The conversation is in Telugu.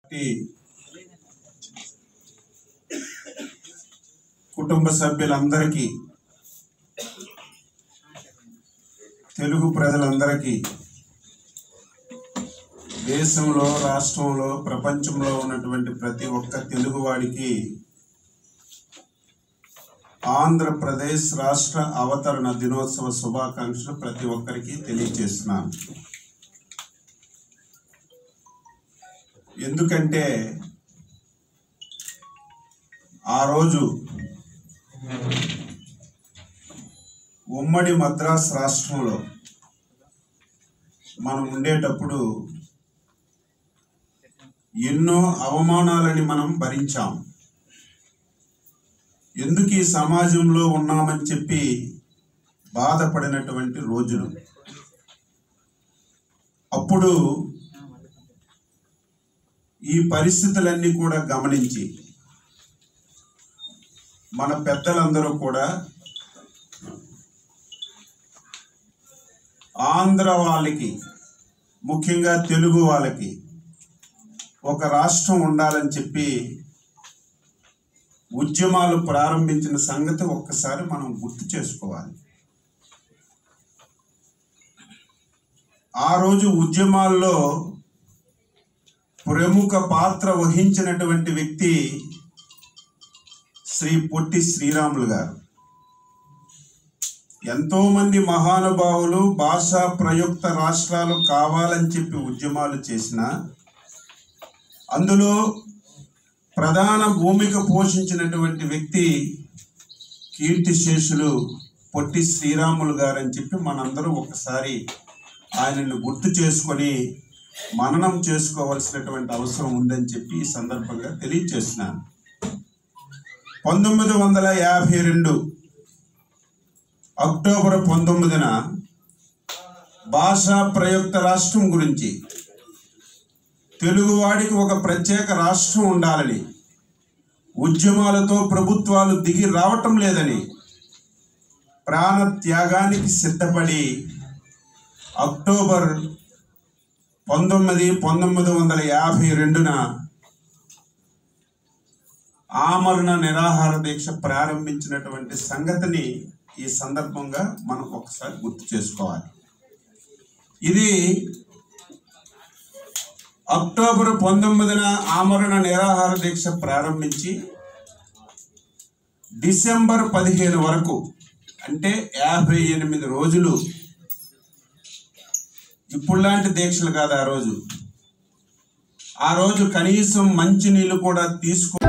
ఈ కుటుంబ సభ్యులందరికీ తెలుగు ప్రజలందరికీ దేశంలో రాష్ట్రంలో ప్రపంచంలో ఉన్నటువంటి ప్రతి ఒక్క తెలుగువాడికి ఆంధ్రప్రదేశ్ రాష్ట్ర అవతరణ దినోత్సవ శుభాకాంక్షలు ప్రతి ఒక్కరికి తెలియజేస్తున్నాను ఎందుకంటే ఆ రోజు ఉమ్మడి మద్రాస్ రాష్ట్రంలో మనం ఉండేటప్పుడు ఎన్నో అవమానాలని మనం భరించాం ఎందుకు ఈ సమాజంలో ఉన్నామని చెప్పి బాధపడినటువంటి రోజులు అప్పుడు ఈ పరిస్థితులన్నీ కూడా గమనించి మన పెద్దలందరూ కూడా ఆంధ్ర వాళ్ళకి ముఖ్యంగా తెలుగు వాళ్ళకి ఒక రాష్ట్రం ఉండాలని చెప్పి ఉద్యమాలు ప్రారంభించిన సంగతి ఒక్కసారి మనం గుర్తు చేసుకోవాలి ఆ రోజు ఉద్యమాల్లో ప్రముఖ పాత్ర వహించినటువంటి వ్యక్తి శ్రీ పొట్టి శ్రీరాములు గారు ఎంతో మంది మహానుభావులు భాషా ప్రయుక్త రాష్ట్రాలు కావాలని చెప్పి ఉద్యమాలు చేసిన అందులో ప్రధాన భూమిక పోషించినటువంటి వ్యక్తి కీర్తిశేషులు పొట్టి శ్రీరాములు గారు అని చెప్పి మనందరం ఒకసారి ఆయనను గుర్తు చేసుకొని మననం చేసుకోవాల్సినటువంటి అవసరం ఉందని చెప్పి ఈ సందర్భంగా తెలియజేస్తున్నాను పంతొమ్మిది వందల యాభై రెండు అక్టోబర్ పంతొమ్మిదిన భాషా ప్రయుక్త రాష్ట్రం గురించి తెలుగువాడికి ఒక ప్రత్యేక రాష్ట్రం ఉండాలని ఉద్యమాలతో ప్రభుత్వాలు దిగి రావటం లేదని ప్రాణ త్యాగానికి సిద్ధపడి అక్టోబర్ పంతొమ్మిది పంతొమ్మిది వందల యాభై రెండున ఆమరణ నిరాహార దీక్ష ప్రారంభించినటువంటి సంగతిని ఈ సందర్భంగా మనం ఒకసారి గుర్తు చేసుకోవాలి ఇది అక్టోబర్ పంతొమ్మిదిన ఆమరణ నిరాహార దీక్ష ప్రారంభించి డిసెంబర్ పదిహేను వరకు అంటే యాభై ఎనిమిది రోజులు ఇప్పుడు లాంటి దీక్షలు కాదు ఆ రోజు ఆ రోజు కనీసం మంచినీళ్ళు కూడా తీసుకో